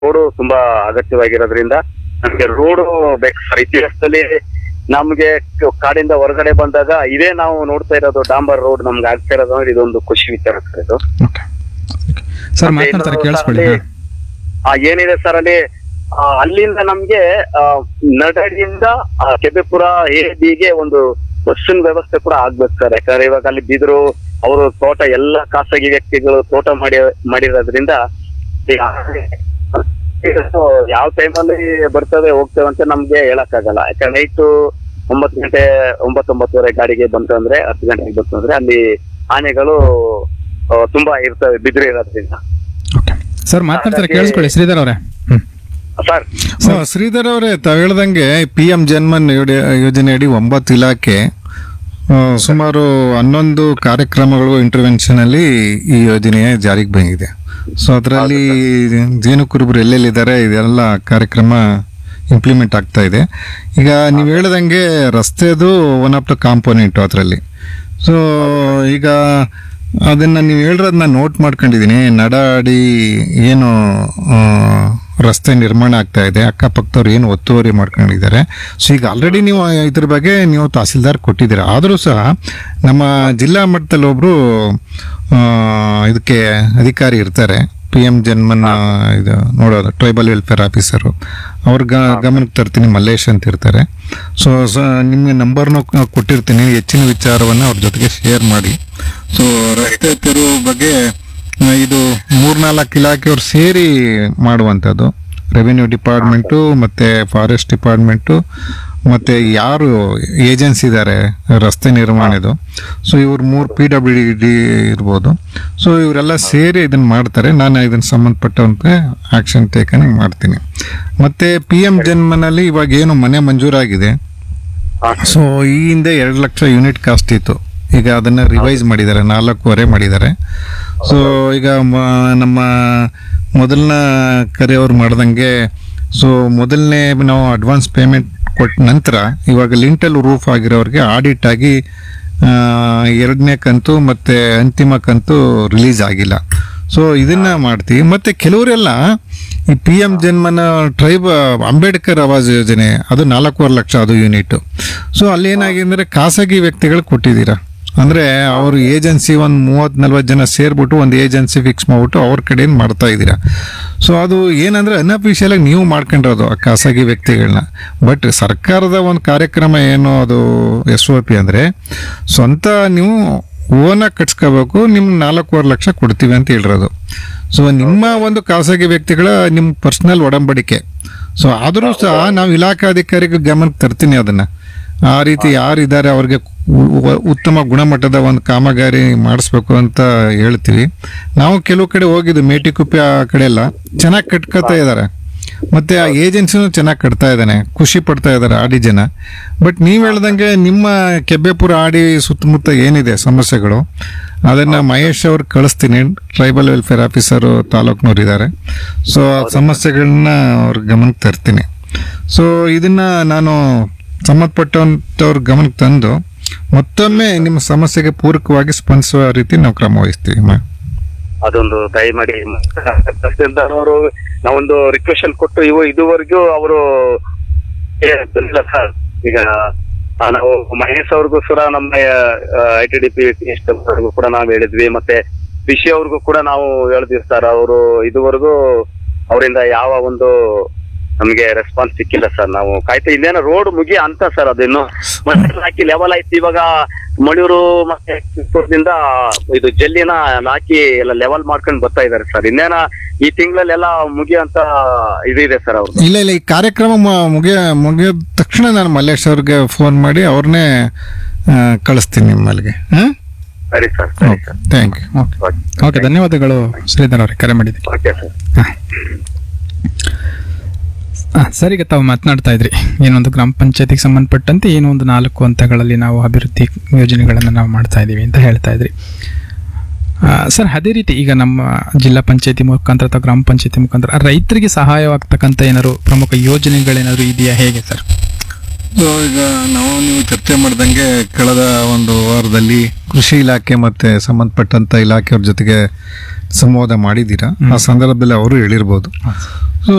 road ತುಂಬಾ ಅಗತ್ಯವಾಗಿರೋದ್ರಿಂದ ನಮ್ಗೆ road ಬೇಕು ಸರ್ ಇತಿಹಾಸದಲ್ಲಿ ನಮ್ಗೆ ಕ- ಕಾಡಿಂದ ಹೊರಗಡೆ ಬಂದಾಗ ಇದೇ ನಾವು ನೋಡ್ತಾ ಇರೋದು ಡಾಂಬರ್ ರೋಡ್ ನಮ್ಗೆ ಆಗ್ತಾ ಇರೋದು ಅಂದ್ರೆ ಇದೊಂದು ಖುಷಿ ವಿಚಾರ ಸರ್ ಇದು ಓಕೆ ಸರ್ ಮತ್ತೆ ಮಾತನಾಡ್ತಾರೆ ಇನ್ನೊಂದು ಕೇಳಿಸ್ಕೊಳ್ಳಿ ಅಲ್ಲಿ, ಆ, ಏನಿದೆ ಸರ್ ಅಲ್ಲಿ ಆ, ಅಲ್ಲಿಂದ ನಮ್ಗೆ ಆ, ನಡಡಿಯಿಂದ ಆ, ಕೆಬ್ಬೆಪುರ ಎ ಬಿಗೆ ಒಂದು ಬಸ್ಸಿನ ವ್ಯವಸ್ಥೆ ಕೂಡ ಆಗ್ಬೇಕು ಸರ್ ಯಾಕಂದ್ರೆ ಇವಾಗ ಅಲ್ಲಿ ಬಿದ್ರು ಅವರು ತೋಟ ಎಲ್ಲ ಖಾಸಗಿ ವ್ಯಕ್ತಿಗಳು ತೋಟ ಮಾಡಿ ಮಾಡಿರೋದ್ರಿಂದ ಈಗ ಇದು ಯಾವ ಟೈಮಲ್ಲಿ ಬರ್ತದೆ ಹೋಗ್ತೇವೆ ಅಂತ ನಮ್ಗೆ ಹೇಳಕ್ಕಾಗಲ್ಲ ಯಾಕಂದ್ರೆ ನೈಟು ಒಂಬತ್ತು ಗಂಟೆ ಒಂಬತ್ತೊಂಬತ್ತುವರೆ ಗಾಡಿಗೆ ಬಂತು ಅಂದ್ರೆ ಹತ್ತು ಗಂಟೆಗೆ ಬಂತು ಅಂದ್ರೆ ಅಲ್ಲಿ ಆನೆಗಳು ಆ, ತುಂಬಾ ಇರ್ತವೆ ಬಿದಿರು ಇರೋದ್ರಿಂದ ಓಕೆ ಸರ್ ಮಾತನಾಡ್ತಾರೆ ಹಾಗಾಗಿ- ಕೇಳಿಸ್ಕೊಳ್ಳಿ ಶ್ರೀಧರ್ ಅವರೇ ಹ್ಮ್ ಸರ್ ಓ, ಶ್ರೀಧರ್ ಅವರೇ ತಾವು ಹೇಳ್ದಂಗೆ ಪಿ ಎಂ ಜನ್ಮನ್ ಯೋಡೆ- ಯೋಜನೆಯಡಿ ಒಂಬತ್ತು ಇಲಾಖೆ ಆ, ಸುಮಾರು ಹನ್ನೊಂದು ಕಾರ್ಯಕ್ರಮಗಳು ಇಂಟರ್ವೆನ್ಷನ್ ಅಲ್ಲಿ ಈ ಯೋಜನೆ ಜಾರಿಗೆ ಬಂದಿದೆ ಸೊ ಅದರಲ್ಲಿ ಜೇನು ಕುರುಬರು ಎಲ್ಲೆಲ್ಲಿದ್ದಾರೆ ಇದೆಲ್ಲ ಕಾರ್ಯಕ್ರಮ ಇಂಪ್ಲಿಮೆಂಟ್ ಆಗ್ತಾ ಇದೆ ಈಗ ನೀವು ಹೇಳ್ದಂಗೆ ರಸ್ತೆದು ಒನ್ ಆಫ್ ದ ಕಾಂಪೋನೆಂಟ್ ಅದರಲ್ಲಿ ಸೊ ಈಗ ಅದನ್ನ ನೀವು ಹೇಳಿರೋದನ್ನ ನೋಟ್ ಮಾಡ್ಕೊಂಡಿದ್ದೀನಿ ನಡಾಡಿ ಏನು ಆ, ರಸ್ತೆ ನಿರ್ಮಾಣ ಆಗ್ತಾ ಇದೆ ಅಕ್ಕಪಕ್ಕದವ್ರು ಏನು ಒತ್ತುವರಿ ಮಾಡ್ಕೊಂಡಿದ್ದಾರೆ ಸೊ ಈಗ ಆಲ್ರೆಡಿ ನೀವು ಇದ್ರ ಬಗ್ಗೆ ನೀವು ತಹಸೀಲ್ದಾರ್ ಕೊಟ್ಟಿದ್ದೀರಾ ಆದರೂ ಸಹ ನಮ್ಮ ಜಿಲ್ಲಾ ಮಟ್ಟದಲ್ಲಿ ಒಬ್ರು ಆ, ಇದಕ್ಕೆ ಅಧಿಕಾರಿ ಇರ್ತಾರೆ ಪಿ ಎಂ ಜನ್ಮನ್ ಆ, ಇದು ನೋಡೋದು ಟ್ರೈಬಲ್ ವೆಲ್ಫೇರ್ ಆಫೀಸರು ಅವ್ರ ಗ- ಗಮನಕ್ಕೆ ತರ್ತೀನಿ ಮಲ್ಲೇಶ್ ಅಂತ ಇರ್ತಾರೆ ಸೊ ನಿಮಗೆ ನಂಬರ್ನು ಕೊಟ್ಟಿರ್ತೀನಿ ಹೆಚ್ಚಿನ ವಿಚಾರವನ್ನು ಅವ್ರ ಜೊತೆಗೆ ಶೇರ್ ಮಾಡಿ ಸೊ ರಸ್ತೆ ತೆರವು ಬಗ್ಗೆ ಆ, ಇದು ಮೂರ್ನಾಲ್ಕು ಇಲಾಖೆಯವ್ರು ಸೇರಿ ಮಾಡುವಂಥದ್ದು ರೆವಿನ್ಯೂ ಡಿಪಾರ್ಟ್ಮೆಂಟು ಮತ್ತೆ ಫಾರೆಸ್ಟ್ ಡಿಪಾರ್ಟ್ಮೆಂಟು ಮತ್ತೆ ಯಾರು ಏಜೆನ್ಸಿ ಇದ್ದಾರೆ ರಸ್ತೆ ನಿರ್ಮಾಣದ್ದು ಸೊ ಇವ್ರು ಮೂರು ಪಿ ಡಬ್ಲ್ಯೂ ಡಿ ಇರ್ಬೋದು ಸೊ ಇವರೆಲ್ಲ ಸೇರಿ ಇದನ್ನ ಮಾಡ್ತಾರೆ ನಾನು ಇದನ್ನ ಸಂಬಂಧಪಟ್ಟಂತೆ ಆಕ್ಷನ್ ಟೇಕನ್ ಮಾಡ್ತೀನಿ ಮತ್ತೆ ಪಿ ಎಂ ಜನ್ಮನಲ್ಲಿ ಇವಾಗ ಏನು ಮನೆ ಮಂಜೂರಾಗಿದೆ ಸೊ ಈ ಹಿಂದೆ ಎರಡು ಲಕ್ಷ ಯೂನಿಟ್ ಕಾಸ್ಟ್ ಇತ್ತು ಈಗ ಅದನ್ನ ರಿವೈಸ್ ಮಾಡಿದ್ದಾರೆ ನಾಲ್ಕೂವರೆ ಮಾಡಿದ್ದಾರೆ ಸೊ ಈಗ ಮ- ನಮ್ಮ ಮೊದಲನ ಕರೆಯವ್ರು ಮಾಡ್ದಂಗೆ ಸೊ ಮೊದಲನೇ ನಾವು ಅಡ್ವಾನ್ಸ್ ಪೇಮೆಂಟ್ ಕೊಟ್ಟ ನಂತರ ಇವಾಗ ಲಿಂಟಲ್ ರೂಫ್ ಆಗಿರೋರಿಗೆ ಆಡಿಟ್ ಆಗಿ ಆ, ಎರಡನೇ ಕಂತು ಮತ್ತೆ ಅಂತಿಮ ಕಂತು ರಿಲೀಸ್ ಆಗಿಲ್ಲ ಸೊ ಇದನ್ನ ಮಾಡ್ತೀವಿ ಮತ್ತೆ ಕೆಲವರೆಲ್ಲ ಈ P M Janman tribe Ambedkar Awas ಯೋಜನೆ ಅದು ನಾಲ್ಕೂವರೆ ಲಕ್ಷ ಅದು ಯೂನಿಟ್ ಸೊ ಅಲ್ಲಿ ಏನಾಗಿದೆ ಅಂದ್ರೆ ಖಾಸಗಿ ವ್ಯಕ್ತಿಗಳು ಕೊಟ್ಟಿದ್ದೀರಾ ಅಂದ್ರೆ ಅವ್ರ ಏಜೆನ್ಸಿ ಒಂದು ಮೂವತ್ ನಲ್ವತ್ತು ಜನ ಸೇರ್ಬಿಟ್ಟು ಒಂದು ಏಜೆನ್ಸಿ ಫಿಕ್ಸ್ ಮಾಡ್ಬಿಟ್ಟು ಅವ್ರ ಕಡೆಯಿಂದ ಮಾಡ್ತಾ ಇದ್ದೀರಾ ಸೊ ಅದು ಏನಂದ್ರೆ ಅನ್ಅಫಿಷಿಯಲ್ ಆಗಿ ನೀವು ಮಾಡ್ಕೊಂಡಿರೋದು ಆ ಖಾಸಗಿ ವ್ಯಕ್ತಿಗಳನ್ನ ಬಟ್ ಸರ್ಕಾರದ ಒಂದು ಕಾರ್ಯಕ್ರಮ ಏನು ಅದು ಎಸ್ ಒ ಪಿ ಅಂದ್ರೆ ಸ್ವಂತ ನೀವು ಓನಾಗಿ ಕಟ್ಸ್ಕೋಬೇಕು ನಿಮ್ಗೆ ನಾಲ್ಕೂವರೆ ಲಕ್ಷ ಕೊಡ್ತೀವಿ ಅಂತ ಹೇಳಿರೋದು ಸೊ ನಿಮ್ಮ ಒಂದು ಖಾಸಗಿ ವ್ಯಕ್ತಿಗಳ ನಿಮ್ಮ ಪರ್ಸನಲ್ ಒಡಂಬಡಿಕೆ ಸೊ ಆದರೂ ಸಹ ನಾವು ಇಲಾಖಾಧಿಕಾರಿಗೆ ಗಮನಕ್ಕೆ ತರ್ತೀನಿ ಅದನ್ನ ಆ ರೀತಿ ಯಾರಿದ್ದಾರೆ ಅವ್ರಿಗೆ ಉ- ಉ- ಉತ್ತಮ ಗುಣಮಟ್ಟದ ಒಂದು ಕಾಮಗಾರಿ ಮಾಡಿಸ್ಬೇಕು ಅಂತ ಹೇಳ್ತೀವಿ ನಾವು ಕೆಲವು ಕಡೆ ಹೋಗಿದ್ದು ಮೇಟಿಕುಪ್ಪೆ ಆ ಕಡೆ ಎಲ್ಲ ಚೆನ್ನಾಗಿ ಕಟ್ಕೋತಾ ಇದ್ದಾರೆ ಮತ್ತೆ ಆ ಏಜೆನ್ಸಿನೂ ಚೆನ್ನಾಗಿ ಕಟ್ತಾ ಇದ್ದಾನೆ ಖುಷಿ ಪಡ್ತಾ ಇದ್ದಾರೆ ಆಡಿ ಜನ ಬಟ್ ನೀವ್ ಹೇಳ್ದಂಗೆ ನಿಮ್ಮ ಕೆಬ್ಬೆಪುರ ಆಡಿ ಸುತ್ತಮುತ್ತ ಏನಿದೆ ಸಮಸ್ಯೆಗಳು ಅದನ್ನ ಮಹೇಶ್ ಅವ್ರು ಕಳಿಸ್ತೀನಿ ಟ್ರೈಬಲ್ ವೆಲ್ಫೇರ್ ಆಫೀಸರು ತಾಲೂಕ್ನವ್ರು ಇದ್ದಾರೆ ಸೊ ಆ ಸಮಸ್ಯೆಗಳನ್ನ ಅವ್ರ ಗಮನಕ್ಕೆ ತರ್ತೀನಿ ಸೊ ಇದನ್ನ ನಾನು ಸಂಬಂಧಪಟ್ಟಂತವ್ರ ಗಮನಕ್ಕೆ ತಂದು ಮತ್ತೊಮ್ಮೆ ನಿಮ್ಮ ಸಮಸ್ಯೆಗೆ ಪೂರಕವಾಗಿ ಸ್ಪಂದಿಸುವ ರೀತಿ ನಾವು ಕ್ರಮ ವಹಿಸ್ತೀವಿ ಮ- ಅದೊಂದು ದಯಮಾಡಿ ತಹಸೀಲ್ದಾರ್ ನಾವೊಂದು ರಿಕ್ವೆಷನ್ ಕೊಟ್ಟು ಇವು ಇದುವರೆಗೂ ಅವರು ಬಂದಿಲ್ಲ ಸರ್ ಈಗ ಆ, ನಾವು ಮಹೇಶ್ ಅವ್ರಿಗೂ ಕೂಡ ನಮ್ಮ ಐ ಟಿ ಡಿ ಪಿ ಕೂಡ ನಾವು ಹೇಳಿದ್ವಿ ಮತ್ತೆ ರಿಷಿ ಅವ್ರಿಗೂ ಕೂಡ ನಾವು ಹೇಳಿದ್ವಿ ಸರ್ ಅವರು ಇದುವರೆಗೂ ಅವರಿಂದ ಯಾವ ಒಂದು ನಮ್ಗೆ ರೆಸ್ಪಾನ್ಸ್ ಸಿಕ್ಕಿಲ್ಲ ಸರ್ ನಾವು ಕಾಯ್ತಾ ಇನ್ನೇನೋ ರೋಡ್ ಮುಗಿ ಅಂತ ಸರ್ ಅದಿನ್ನು ಮತ್ತೆ ಹಾಕಿ ಲೆವೆಲ್ ಆಯ್ತು ಇವಾಗ ಮಣಿಯೂರು ಮತ್ತೆ ಕಿತ್ತೂರ್ದಿಂದ ಇದು ಜಲ್ಲಿನ ಹಾಕಿ ಎಲ್ಲ ಲೆವೆಲ್ ಮಾಡ್ಕೊಂಡು ಬರ್ತಾ ಇದಾರೆ ಸರ್ ಇನ್ನೇನ ಈ ತಿಂಗಳಲ್ಲೆಲ್ಲ ಮುಗಿಯಂತ ಇದಿದೆ ಸರ್ ಅವ್ರದ್ದು ಇಲ್ಲ ಇಲ್ಲ ಈ ಕಾರ್ಯಕ್ರಮ ಮ- ಮುಗಿಯ ಮುಗಿದ ತಕ್ಷಣ ನಾನು ಮಲ್ಲೇಶ್ ಅವ್ರಿಗೆ ಫೋನ್ ಮಾಡಿ ಅವ್ರನ್ನೇ ಆ, ಕಳಿಸ್ತೀನಿ ನಿಮ್ಮಲ್ಲಿಗೆ ಹಾಂ ಸರಿ ಸರ್ ಸರಿ sir thank you okay okay ಧನ್ಯವಾದಗಳು ಶ್ರೀಧರ್ ಅವರೇ ಕರೆ ಮಾಡಿದ್ದಕ್ಕೆ ಓಕೆ ಸರ್ ಹಾಂ ಸರ್ ಈಗ ತಾವು ಮಾತನಾಡ್ತಾ ಇದ್ರಿ ಏನೊಂದು ಗ್ರಾಮ ಪಂಚಾಯತಿಗೆ ಸಂಬಂಧಪಟ್ಟಂತೆ ಏನೋ ಒಂದು ನಾಲ್ಕು ಹಂತಗಳಲ್ಲಿ ನಾವು ಅಭಿವೃದ್ಧಿ ಯೋಜನೆಗಳನ್ನು ನಾವು ಮಾಡ್ತಾ ಇದ್ದೀವಿ ಅಂತ ಹೇಳ್ತಾ ಇದ್ರಿ ಆ, ಸರ್ ಅದೇ ರೀತಿ ಈಗ ನಮ್ಮ ಜಿಲ್ಲಾ ಪಂಚಾಯತಿ ಮುಖಾಂತರ ಅಥವಾ ಗ್ರಾಮ ಪಂಚಾಯತಿ ಮುಖಾಂತರ ರೈತರಿಗೆ ಸಹಾಯವಾಗ್ತಕ್ಕಂಥ ಏನಾದ್ರು ಪ್ರಮುಖ ಯೋಜನೆಗಳೇನಾದ್ರು ಇದೆಯಾ ಹೇಗೆ ಸರ್ ಸೊ ಈಗ ನಾವು ನೀವು ಚರ್ಚೆ ಮಾಡ್ದಂಗೆ ಕಳೆದ ಒಂದು ವಾರದಲ್ಲಿ ಕೃಷಿ ಇಲಾಖೆ ಮತ್ತೆ ಸಂಬಂಧಪಟ್ಟಂತ ಇಲಾಖೆಯವ್ರ ಜೊತೆಗೆ ಸಂವಾದ ಮಾಡಿದ್ದೀರಾ ಆ ಸಂದರ್ಭದಲ್ಲಿ ಅವರು ಹೇಳಿರ್ಬೋದು